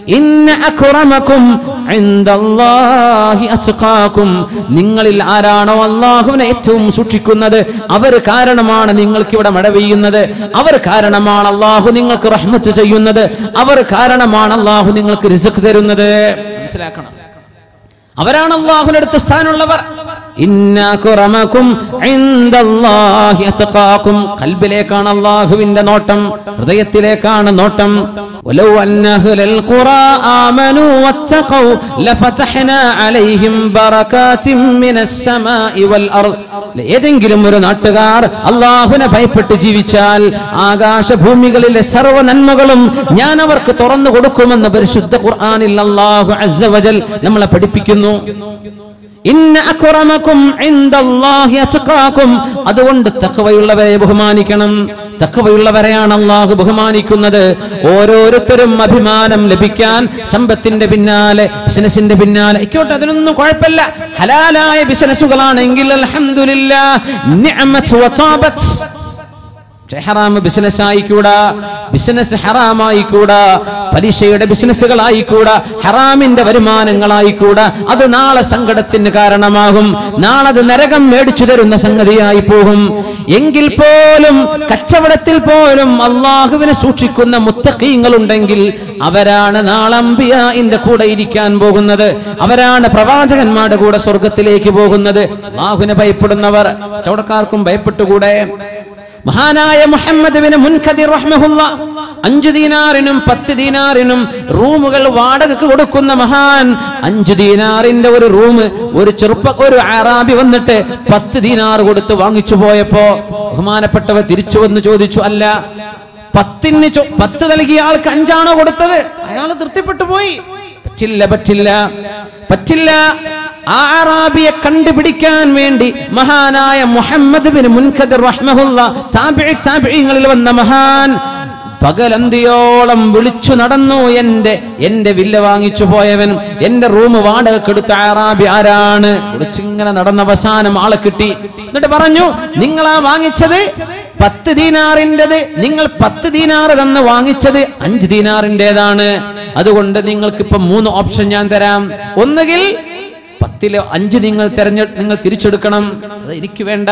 ഇന്ന അക്രമക്കും ഇൻദല്ലാഹി അത്ഖാക്കും നിങ്ങളിൽ ആരാണോ അള്ളാഹുവിനെ ഏറ്റവും സൂക്ഷിക്കുന്നത് അവർ കാരണമാണ് നിങ്ങൾക്ക് ഇവിടെ മഴ പെയ്യുന്നത് അവർ കാരണമാണ് അള്ളാഹു നിങ്ങൾക്ക് റഹ്മത്ത് ചെയ്യുന്നത് അവർ കാരണമാണ് അള്ളാഹു നിങ്ങൾക്ക് റിസക് തരുന്നത് മനസ്സിലാക്കണം അവരാണ് അള്ളാഹുവിന്റെ അടുത്ത സ്ഥാനമുള്ളവർ ഇന്നകുറമക്കും ഇൻദല്ലാഹി അത്ഖാക്കും കൽബിലേക്കാണ് അള്ളാഹുവിന്റെ നോട്ടം ഹൃദയത്തിലേക്കാണ് നോട്ടം ولو أن أهل القرى آمنوا واتقوا لفتحنا عليهم بركات من السماء والأرض ഏതെങ്കിലും ഒരു നാട്ടുകാർ അള്ളാഹുവിനെ ഭയപ്പെട്ട് ജീവിച്ചാൽ ആകാശഭൂമികളിലെ സർവ്വ നന്മകളും ഞാൻ അവർക്ക് തുറന്നു കൊടുക്കുമെന്ന് പരിശുദ്ധ ഖുർആനിൽ അള്ളാഹു അസ്സവജൽ നമ്മളെ പഠിപ്പിക്കുന്നു ഇന്ന അക്രമക്കും ഇൻദല്ലാഹി അത്ഖാക്കും അതുകൊണ്ട് തഖവയുള്ളവരെ ബഹുമാനിക്കണം തഖവയുള്ളവരെയാണ് അള്ളാഹു ബഹുമാനിക്കുന്നത് ഓരോരുത്തരും അഭിമാനം ലഭിക്കാൻ സമ്പത്തിന്റെ പിന്നാലെ ബിസിനസിന്റെ പിന്നാലെ ഇക്കോട്ടെ അതിനൊന്നും കുഴപ്പമില്ല ഹലാലായ ബിസിനസ്സുകളാണെങ്കിൽ അൽഹംദുലില്ലാ നിഅമത്ത് വതാബത്ത് ഹറാം ബിസിനസ് ആയിക്കൂടാ ബിസിനസ് ഹറാമായിക്കൂടാ പലിശയുടെ ബിസിനസ്സുകളായിക്കൂടാ ഹറാമിന്റെ വരുമാനങ്ങളായിക്കൂടാ അത് നാളെ സങ്കടത്തിന് കാരണമാകും നാളെ അത് നരകം മേടിച്ചു തരുന്ന സംഗതിയായി പോകും എങ്കിൽ പോലും കച്ചവടത്തിൽ പോലും അള്ളാഹുവിനെ സൂക്ഷിക്കുന്ന മുത്തക്കീങ്ങൾ ഉണ്ടെങ്കിൽ അവരാണ് നാളെ അമ്പിയാന്റെ കൂടെ ഇരിക്കാൻ പോകുന്നത് അവരാണ് പ്രവാചകന്മാരുടെ കൂടെ സ്വർഗത്തിലേക്ക് പോകുന്നത് അള്ളാഹുവിനെ ഭയപ്പെടുന്നവർ ചവടക്കാർക്കും ഭയപ്പെട്ടുകൂടെ മഹാനായ മുഹമ്മദ് ബിൻ മുൻഖദിർ റഹ്മഹുല്ല അഞ്ചു ദീനാറിനും പത്ത് ദീനാറിനും റൂമുകൾ വാടകയ്ക്ക് കൊടുക്കുന്ന മഹാൻ അഞ്ചു ദീനാറിന്റെ ഒരു റൂം ഒരു ചെറുപ്പ ഒരു അറാബി വന്നിട്ട് പത്ത് ദീനാർ കൊടുത്ത് വാങ്ങിച്ചു പോയപ്പോ ബഹുമാനപ്പെട്ടവർ തിരിച്ചു വന്ന് ചോദിച്ചു അല്ല പത്തിന് ചൊ- പത്ത് നൽകിയ ആൾക്ക് അഞ്ചാണോ കൊടുത്തത് അയാൾ തൃപ്തിപ്പെട്ടു പോയി പറ്റില്ല പറ്റില്ല പറ്റില്ല ആ അറാബിയെ കണ്ടുപിടിക്കാൻ വേണ്ടി മഹാനായ മുഹമ്മദ് ബിൻ മുൻഖദർ റഹ്മഹുല്ല താബിഇ താബിഇങ്ങളിൽ വന്ന മഹാൻ പകലന്തിയോളം വിളിച്ചു നടന്നു എന്റെ എന്റെ വില്ല വാങ്ങിച്ചു പോയവൻ എന്റെ റൂം വാടകക്കെടുത്ത അറാബി ആരാണ് വിളിച്ചിങ്ങനെ നടന്ന അവസാനം ആളെ കിട്ടി എന്നിട്ട് പറഞ്ഞു നിങ്ങളാ വാങ്ങിച്ചത് പത്ത് ദീനാറിൻ്റെത് നിങ്ങൾ പത്ത് ദീനാറ് തന്ന് വാങ്ങിച്ചത് അഞ്ച് ദീനാറിൻ്റെതാണ് അതുകൊണ്ട് നിങ്ങൾക്ക് ഇപ്പൊ മൂന്ന് ഓപ്ഷൻ ഞാൻ തരാം ഒന്നുകിൽ പത്തില് അഞ്ച് നിങ്ങൾ തെരഞ്ഞെ നിങ്ങൾ തിരിച്ചെടുക്കണം അത് എനിക്ക് വേണ്ട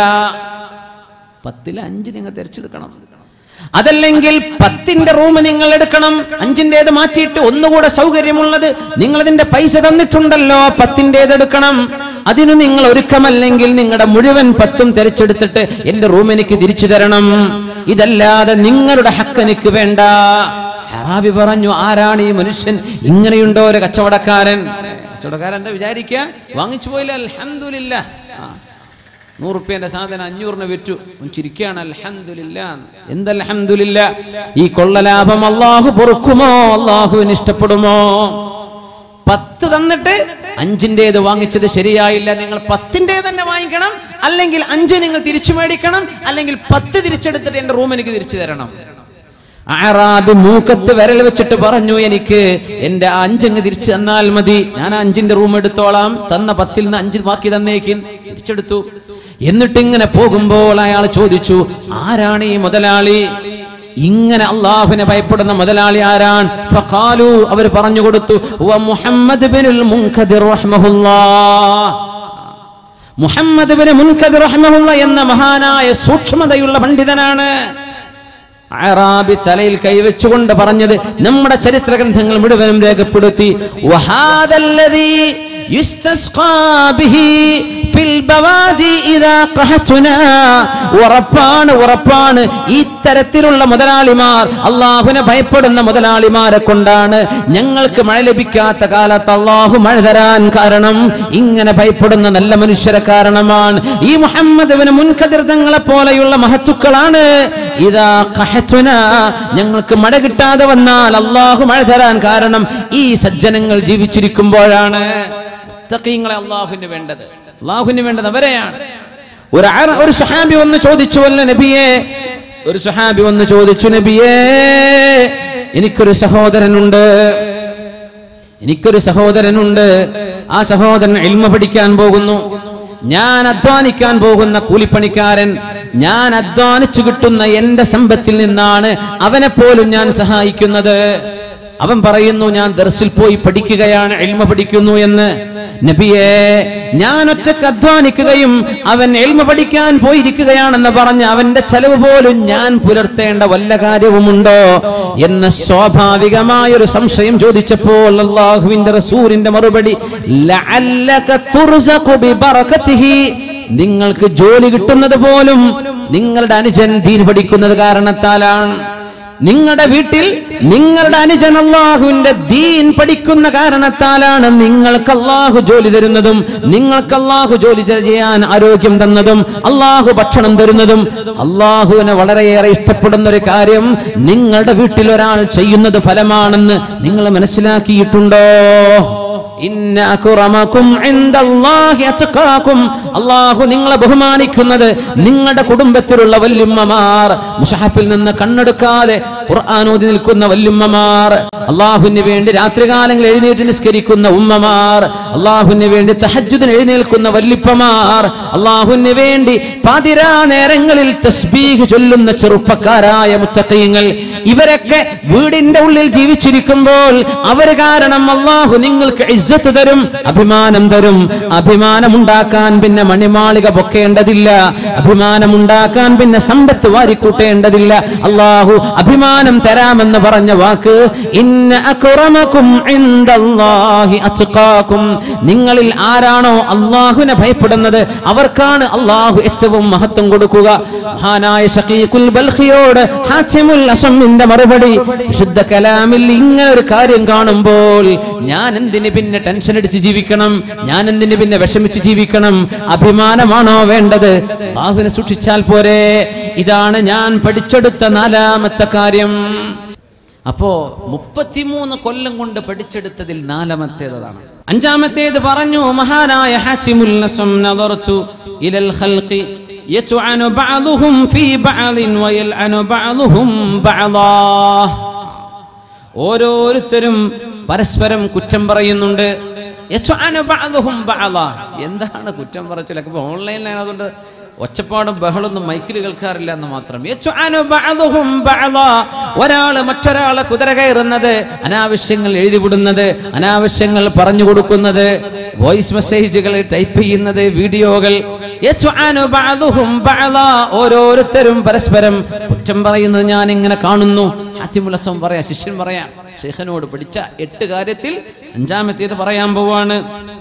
പത്തില് അഞ്ച് നിങ്ങൾ തിരിച്ചെടുക്കണം അതല്ലെങ്കിൽ പത്തിന്റെ റൂം നിങ്ങൾ എടുക്കണം അഞ്ചിന്റേത് മാറ്റിയിട്ട് ഒന്നുകൂടെ സൗകര്യമുള്ളത് നിങ്ങൾ അതിന്റെ പൈസ തന്നിട്ടുണ്ടല്ലോ പത്തിന്റേത് എടുക്കണം അതിനു നിങ്ങൾ ഒരുക്കമല്ലെങ്കിൽ നിങ്ങളുടെ മുഴുവൻ പത്തും തിരച്ചെടുത്തിട്ട് എന്റെ റൂം എനിക്ക് തിരിച്ചു തരണം ഇതല്ലാതെ നിങ്ങളുടെ ഹക്ക് എനിക്ക് വേണ്ട ഹറാബി പറഞ്ഞു ആരാണ് ഈ മനുഷ്യൻ ഇങ്ങനെയുണ്ടോ ഒരു കച്ചവടക്കാരൻ കച്ചവടക്കാരൻ എന്താ വിചാരിക്കുക വാങ്ങിച്ചു പോയില്ല അൽഹംദുലില്ല നൂറുപ്യന്റെ സാധനം അഞ്ഞൂറിന് വിറ്റു അവൻ ചിരിക്കുകയാണ് അൽഹംദുലില്ല എന്ത് അൽഹംദുലില്ല ഈ കൊള്ളലാഭം അള്ളാഹു പൊറുക്കുമോ അള്ളാഹുവിന് ഇഷ്ടപ്പെടുമോ പത്ത് തന്നിട്ട് അഞ്ചിന്റേത് വാങ്ങിച്ചത് ശരിയായില്ല നിങ്ങൾ പത്തിന്റെ തന്നെ വാങ്ങിക്കണം അല്ലെങ്കിൽ അഞ്ച് നിങ്ങൾ തിരിച്ചു മേടിക്കണം അല്ലെങ്കിൽ പത്ത് തിരിച്ചെടുത്തിട്ട് എന്റെ റൂം എനിക്ക് തിരിച്ചു തരണം ആറാബ് മൂക്കത്ത് വിരൽ വെച്ചിട്ട് പറഞ്ഞു എനിക്ക് എന്റെ ആ അഞ്ചങ്ങ് തിരിച്ചു തന്നാൽ മതി ഞാൻ ആ അഞ്ചിന്റെ റൂം എടുത്തോളാം തന്ന പത്തിൽ നിന്ന് അഞ്ച് ബാക്കി തന്നേക്കിൻ തിരിച്ചെടുത്തു എന്നിട്ട് ഇങ്ങനെ പോകുമ്പോൾ അയാൾ ചോദിച്ചു ആരാണ് ഈ മുതലാളി ഇങ്ങനെ അള്ളാഹുവിനെ ഭയപ്പെടുന്ന മുതലാളി ആരാൻ ഫഖാലു അവർ പറഞ്ഞു കൊടുത്തു "ഹുവ മുഹമ്മദ് ബിനുൽ മുൻഖദിർ റഹ്മഹുല്ലാഹ് മുഹമ്മദ് ബിൻ മുൻഖദിർ റഹ്മഹുള്ള എന്ന മഹാനായ സൂക്ഷ്മതയുള്ള പണ്ഡിതനാണ് അറാബി തലയിൽ കൈവച്ചുകൊണ്ട് പറഞ്ഞത് നമ്മുടെ ചരിത്ര ഗ്രന്ഥങ്ങൾ മുഴുവനും രേഖപ്പെടുത്തി വഹാദല്ലദീ യുസ്തസ്ഖാ ബിഹി ഫിൽ ബവാദി ഇദാ ഖഹതുനാ ഉറപ്പാണ് ഉറപ്പാണ് ഇത്തരത്തിലുള്ള മുതലാളിമാർ അള്ളാഹുവിനെ ഭയപ്പെടുന്ന മുതലാളിമാരെ കൊണ്ടാണ് ഞങ്ങൾക്ക് മഴ ലഭിക്കാത്ത കാലത്ത് അള്ളാഹു മഴ തരാൻ കാരണം ഇങ്ങനെ ഭയപ്പെടുന്ന നല്ല മനുഷ്യരെ കാരണമാണ് ഈ മുഹമ്മദ് മുൻകതിർ തങ്ങളെ പോലെയുള്ള മഹത്തുക്കളാണ് ഇതാ ഖഹതുന ഞങ്ങൾക്ക് മഴ കിട്ടാതെ വന്നാൽ അള്ളാഹു മഴ തരാൻ കാരണം ഈ സജ്ജനങ്ങൾ ജീവിച്ചിരിക്കുമ്പോഴാണ് മുത്തഖീങ്ങളെ അള്ളാഹുവിന് വേണ്ടത് അള്ളാഹുവിന് വേണ്ടത് അവരെയാണ് ഒരു അറ- ഒരു സുഹാബി വന്ന് ചോദിച്ചു അല്ല നബിയെ ഒരു സുഹാബി വന്ന് ചോദിച്ചു നബിയേ എനിക്കൊരു സഹോദരനുണ്ട് എനിക്കൊരു സഹോദരനുണ്ട് ആ സഹോദരൻ ഇൽമ പഠിക്കാൻ പോകുന്നു ഞാൻ അധ്വാനിക്കാൻ പോകുന്ന കൂലിപ്പണിക്കാരൻ ഞാൻ അധ്വാനിച്ചു കിട്ടുന്ന എന്റെ സമ്പത്തിൽ നിന്നാണ് അവനെ പോലും ഞാൻ സഹായിക്കുന്നത് അവൻ പറയുന്നു ഞാൻ ദർസിൽ പോയി പഠിക്കുകയാണ് എൽമ പഠിക്കുന്നു എന്ന് നബിയെ ഞാൻ ഒറ്റക്ക് അധ്വാനിക്കുകയും അവൻ എൽമ പഠിക്കാൻ പോയിരിക്കുകയാണെന്ന് പറഞ്ഞ് അവന്റെ ചെലവ് പോലും ഞാൻ പുലർത്തേണ്ട വല്ല കാര്യവുമുണ്ടോ എന്ന സ്വാഭാവികമായ ഒരു സംശയം ചോദിച്ചപ്പോൾ അള്ളാഹുവിന്റെ റസൂലിന്റെ മറുപടി ലഅല്ലക തുർസഖു ബിബറകതിഹി നിങ്ങൾക്ക് ജോലി കിട്ടുന്നത് പോലും നിങ്ങളുടെ അനുജൻ ദീൻ പഠിക്കുന്നത് കാരണത്താലാണ് നിങ്ങളുടെ വീട്ടിൽ നിങ്ങളുടെ അനുജൻ അള്ളാഹുവിന്റെ ദീൻ പഠിക്കുന്ന കാരണത്താലാണ് നിങ്ങൾക്ക് അള്ളാഹു ജോലി തരുന്നതും നിങ്ങൾക്ക് അള്ളാഹു ജോലി ചെയ്യാൻ ആരോഗ്യം തന്നതും അള്ളാഹു ഭക്ഷണം തരുന്നതും അള്ളാഹുവിനെ വളരെയേറെ ഇഷ്ടപ്പെടുന്ന ഒരു കാര്യം നിങ്ങളുടെ വീട്ടിൽ ഒരാൾ ചെയ്യുന്നത് ഫലമാണെന്ന് നിങ്ങൾ മനസ്സിലാക്കിയിട്ടുണ്ടോ ഇന്ന അക്രമക്കും ഇൻദല്ലാഹി അത്ഖാക്കും അല്ലാഹു നിങ്ങളെ ബഹുമാനിക്കുന്നത് നിങ്ങളുടെ കുടുംബത്തിലുള്ള വല്യമ്മമാർ മുസഹഫിൽ നിന്ന് കണ്ണെടുക്കാതെ ഖുർആൻ ഓതി നിൽക്കുന്ന വല്യമ്മമാർ അള്ളാഹുവിന് വേണ്ടി രാത്രികാലങ്ങളിൽ എഴുന്നേറ്റ് നിസ്കരിക്കുന്ന ഉമ്മമാർ അള്ളാഹുവിന് വേണ്ടി തഹജ്ജുദിന് എഴുന്നേൽക്കുന്ന വല്ലിപ്പമാർ അള്ളാഹുവിന് വേണ്ടി പാതിരാ നേരങ്ങളിൽ തസ്ബീഹ് ചൊല്ലുന്ന ചെറുപ്പക്കാരായ മുത്തക്കയങ്ങൾ ഇവരൊക്കെ വീടിന്റെ ഉള്ളിൽ ജീവിച്ചിരിക്കുമ്പോൾ അവർ കാരണം അള്ളാഹു നിങ്ങൾക്ക് ഇജ്ജത്ത് തരും അഭിമാനം തരും അഭിമാനമുണ്ടാക്കാൻ പിന്നെ മണിമാളിക പൊക്കേണ്ടതില്ല അഭിമാനമുണ്ടാക്കാൻ പിന്നെ സമ്പത്ത് വാരിക്കൂട്ടേണ്ടതില്ല അള്ളാഹു അഭിമാനം തരാമെന്ന് പറഞ്ഞ വാക്ക് ഇന്ന അക്രമക്കും ഇൻദല്ലാഹി അത്ഖാക്കും നിങ്ങളിൽ ആരാണോ അള്ളാഹുവിനെ ഭയപ്പെടുന്നത് അവർക്കാണ് അള്ളാഹു ഏറ്റവും മഹത്വം കൊടുക്കുക മഹാനായ ഷഖീഖുൽ ബൽഖിയോട് ഹാച്ചിമുൽ അസമിന്റെ മറുപടി വിശുദ്ധ കലാമിൽ ഇങ്ങനെ ഒരു കാര്യം കാണുമ്പോൾ ഞാൻ എന്തിന് പിന്നെ ടെൻഷൻ അടിച്ച് ജീവിക്കണം ഞാൻ എന്തിന് പിന്നെ വിഷമിച്ച് ജീവിക്കണം അഭിമാനമാണോ വേണ്ടത് അള്ളാഹുവിനെ സൂക്ഷിച്ചാൽ പോരെ ഇതാണ് ഞാൻ പഠിച്ചെടുത്ത നാലാമത്തെ കാര്യം അപ്പോ മുപ്പത്തിമൂന്ന് കൊല്ലം കൊണ്ട് പഠിച്ചെടുത്തതിൽ നാലാമത്തേതാണ് അഞ്ചാമത്തേത് പറഞ്ഞു മഹാനായ ഹാച്ചിമുൽ നസം നദർതു ഇലൽ ഖൽഖി യത്അനു ബഅദുഹും ഫീ ബഅദിൻ വയൽഅനു ബഅദുഹും ബഅദാ ഓരോരുത്തരും പരസ്പരം കുറ്റം പറയുന്നുണ്ട് യത്അനു ബഅദുഹും ബഅദാ എന്താണ് കുറ്റം പറച്ചിലൊക്കെ ഇപ്പൊ ഓൺലൈനിലാണ് അതുകൊണ്ട് ഒച്ചപ്പാടും ബഹളൊന്നും മൈക്കിൽ കേൾക്കാറില്ല എന്ന് മാത്രം യത്അനു ബഅദുഹും ബഅദാ ഒരാള് മറ്റൊരാളെ കുതിര കയറുന്നത് അനാവശ്യങ്ങൾ എഴുതിവിടുന്നത് അനാവശ്യങ്ങൾ പറഞ്ഞു കൊടുക്കുന്നത് വോയിസ് മെസ്സേജുകൾ ടൈപ്പ് ചെയ്യുന്നത് വീഡിയോകൾ യത്അനു ബഅദുഹും ബഅദാ ഓരോരുത്തരും പരസ്പരം കുറ്റം പറയുന്നത് ഞാൻ ഇങ്ങനെ കാണുന്നു ആദ്യമുലസം പറയാം ശിഷ്യൻ പറയാം ഷെയ്ഖനോട് പഠിച്ച എട്ട് കാര്യത്തിൽ അഞ്ചാമത്തേത് പറയാൻ പോവാണ്